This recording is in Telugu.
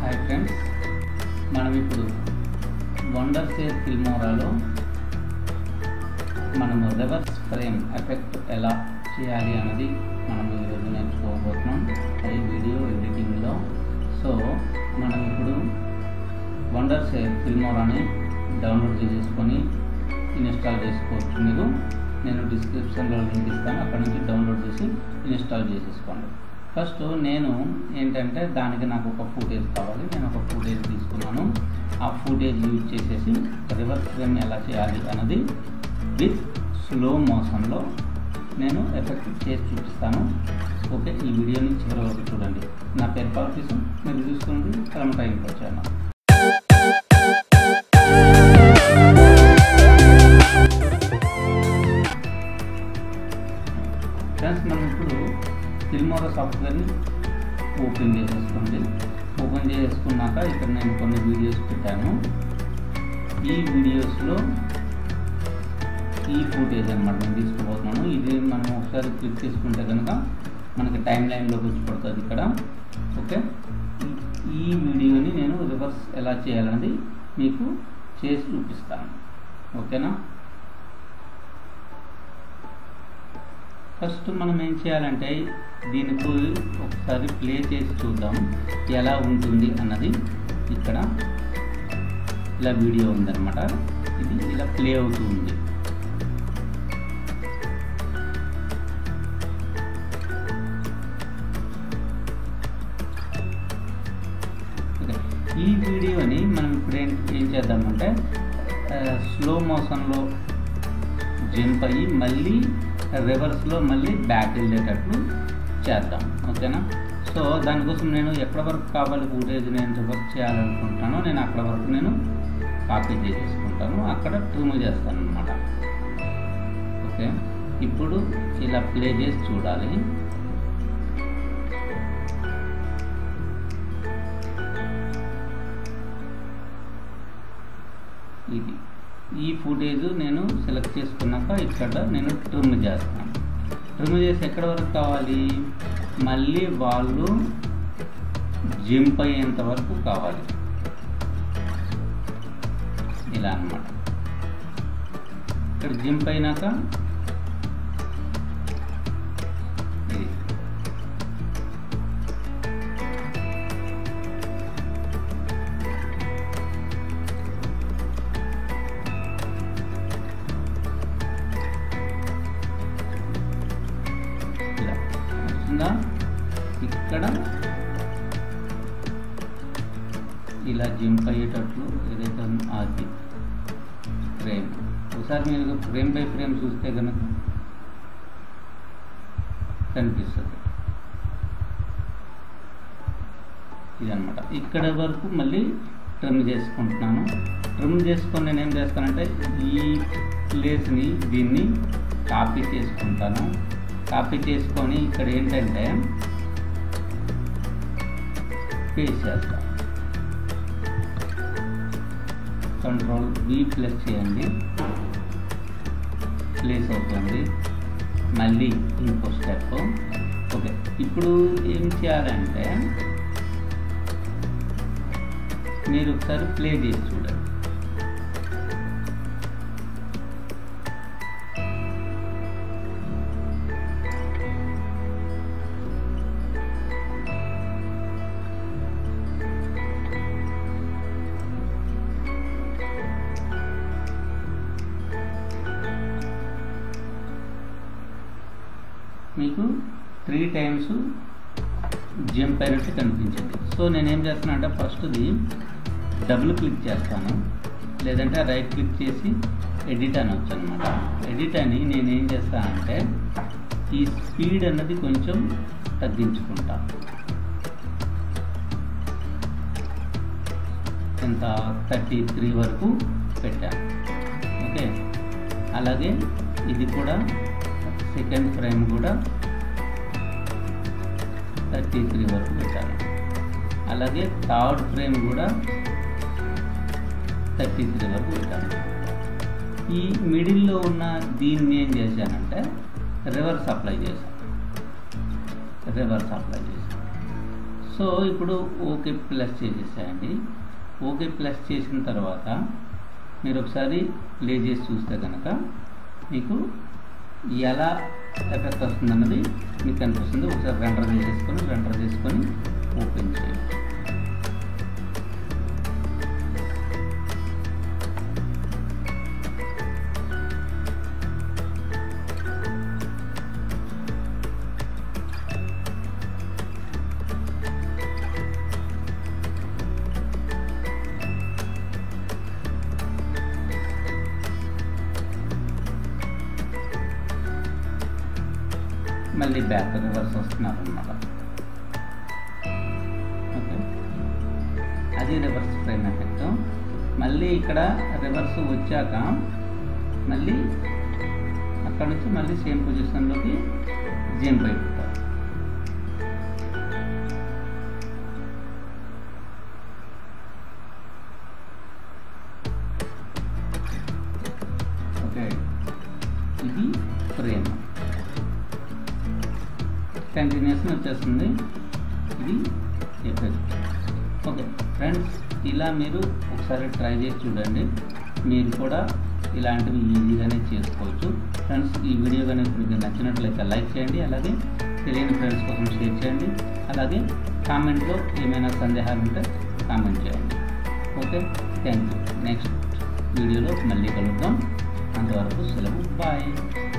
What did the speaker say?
హాయ్ ఫ్రెండ్స్ మనం ఇప్పుడు వండర్ సేర్ ఫిల్మోరాలో మనము రివర్స్ ఫ్రేమ్ ఎఫెక్ట్ ఎలా చేయాలి అన్నది మనం ఈరోజు నేర్చుకోబోతున్నాం అది వీడియో ఎడిటింగ్లో సో మనం ఇప్పుడు వండర్ సేర్ ఫిల్మోరాని డౌన్లోడ్ చేసేసుకొని ఇన్స్టాల్ చేసుకోవచ్చు మీరు నేను డిస్క్రిప్షన్లో లింక్ ఇస్తాను అక్కడ నుంచి డౌన్లోడ్ చేసి ఇన్స్టాల్ చేసేసుకోండి ఫస్ట్ నేను ఏంటంటే దానికి నాకు ఒక ఫుటేజ్ కావాలి నేను ఒక ఫుటేజ్ తీసుకున్నాను ఆ ఫుటేజ్ యూజ్ చేసేసి రివర్స్ ఫ్రేమ్ ఎలా చేయాలి అన్నది విత్ స్లో మోషన్లో నేను ఎఫెక్ట్ చేసి చూపిస్తాను ఓకే ఈ వీడియోని చివరి వరకు చూడండి నా పేరు పార్టీసు మీరు చూసుకోండి క్రమ టైంకి వచ్చాను ఫ్రెండ్స్ మనం ఇప్పుడు ఫిల్మోరా సాఫ్ట్వేర్ని ఓపెన్ చేసేసుకోండి ఓపెన్ చేసుకున్నాక ఇక్కడ నేను కొన్ని వీడియోస్ పెట్టాను ఈ వీడియోస్లో ఈ ఫుటేజ్ అనమాట నేను తీసుకుపోతున్నాను ఇది మనం ఒకసారి క్లిక్ చేసుకుంటే కనుక మనకి టైం లైన్లోకి వచ్చి పడుతుంది ఇక్కడ ఓకే ఈ- ఈ వీడియోని నేను రివర్స్ ఎలా చేయాలనేది మీకు చేసి చూపిస్తాను ఓకేనా ఫస్ట్ మనం ఏం చేయాలంటే దీనికి ఒకసారి ప్లే చేసి చూద్దాం ఎలా ఉంటుంది అన్నది ఇక్కడ ఇలా వీడియో ఉందన్నమాట ఇది ఇలా ప్లే అవుతూ ఉంది ఓకే. ఈ వీడియోని మనం ఇప్పుడు ఏం ఏం చేద్దామంటే స్లో మోషన్లో జంప్ అయ్యి మళ్ళీ రివర్స్లో మళ్ళీ బ్యాక్ వెళ్ళేటట్లు చేద్దాం ఓకేనా సో దానికోసం నేను ఎక్కడ వరకు కావాలి ఫుటేజ్ నేను రివర్స్ చేయాలనుకుంటానో నేను అక్కడ వరకు నేను కాపీ చేసేసుకుంటాను అక్కడ ట్రిమ్ చేస్తాను అనమాట ఓకే ఇప్పుడు ఇలా ప్లే చేసి చూడాలి ఇది ఈ ఫుటేజ్ నేను సెలెక్ట్ చేసుకున్నాక ఇక్కడ నేను ట్రిమ్ చేస్తాను ట్రిమ్ చేసి ఎక్కడ వరకు కావాలి మళ్ళీ వాళ్ళు జింప్ అయ్యేంత వరకు కావాలి ఇలా అన్నమాట ఇక్కడ జింప్ అయినాక ఇది ఇలా వస్తుందా ఇక్కడ ఇలా జింప్ అయ్యేటట్లు ఏదైతే ఉందో అది ఫ్రేమ్ ఒకసారి మీరు ఫ్రేమ్ బై ఫ్రేమ్ చూస్తే కనుక కనిపిస్తుంది ఇదనమాట ఇక్కడ వరకు మళ్ళీ ట్రిమ్ చేసుకుంటున్నాను ట్రిమ్ చేసుకొని నేను ఏం చేస్తానంటే ఈ ప్లేస్ని దీన్ని కాపీ చేసుకుంటాను కాపీ చేసుకొని ఇక్కడ ఏంటంటే పేస్ట్ చేస్తాను కంట్రోల్ బి ప్లస్ చేయండి ప్లేస్ అవుతుంది మళ్ళీ ఇంకో స్టెప్ ఓకే ఇప్పుడు ఏం చేయాలంటే మీరు ఒకసారి ప్లే చేసి చూడండి మీకు త్రీ టైమ్స్ జంప్ అయినట్టు కనిపించింది సో నేను ఏం చేస్తున్నా అంటే ఫస్ట్ది డబుల్ క్లిక్ చేస్తాను లేదంటే రైట్ క్లిక్ చేసి ఎడిట్ అనొచ్చు అనమాట ఎడిట్ అని నేను ఏం చేస్తానంటే ఈ స్పీడ్ అన్నది కొంచెం తగ్గించుకుంటా ఎంత థర్టీ త్రీ వరకు పెట్టాను ఓకే అలాగే ఇది కూడా సెకండ్ ఫ్రేమ్ కూడా థర్టీ త్రీ వరకు పెట్టాను అలాగే థర్డ్ ఫ్రేమ్ కూడా థర్టీ త్రీ వరకు పెట్టాను ఈ మిడిల్లో ఉన్న దీన్ని ఏం చేశానంటే రివర్స్ అప్లై చేశాను రివర్స్ అప్లై చేశాను సో ఇప్పుడు ఓకే ప్లస్ చేసేసాయండి ఓకే ప్లస్ చేసిన తర్వాత మీరు ఒకసారి ప్లే చేసి చూస్తే కనుక మీకు ఎలా ఎఫెక్ట్ వస్తుందన్నది మీకు కనిపిస్తుంది ఒకసారి రెండర్ చేసేసుకొని రెండర్ చేసుకొని ఓపెన్ చేయండి మళ్ళీ బ్యాక్ రివర్స్ వస్తున్నారు అనమాట ఓకే అది రివర్స్ ఫ్రేమ్ ఎఫెక్ట్ మళ్ళీ ఇక్కడ రివర్స్ వచ్చాక మళ్ళీ అక్కడ నుంచి మళ్ళీ సేమ్ పొజిషన్లోకి జంప్ అయిపోతారు ఓకే ఇది ఫ్రేమ్ కంటిన్యూషన్ వచ్చేస్తుంది ఇది ఎఫెక్ట్ ఓకే ఫ్రెండ్స్ ఇలా మీరు ఒకసారి ట్రై చేసి చూడండి మీరు కూడా ఇలాంటివి ఈజీగానే చేసుకోవచ్చు ఫ్రెండ్స్ ఈ వీడియో కనుక మీకు నచ్చినట్లయితే లైక్ చేయండి అలాగే తెలియని ఫ్రెండ్స్ కోసం షేర్ చేయండి అలాగే కామెంట్లో ఏమైనా సందేహాలు ఉంటే కామెంట్ చేయండి ఓకే థ్యాంక్ యూ నెక్స్ట్ వీడియోలో మళ్ళీ కలుద్దాం అంతవరకు సెలవు బాయ్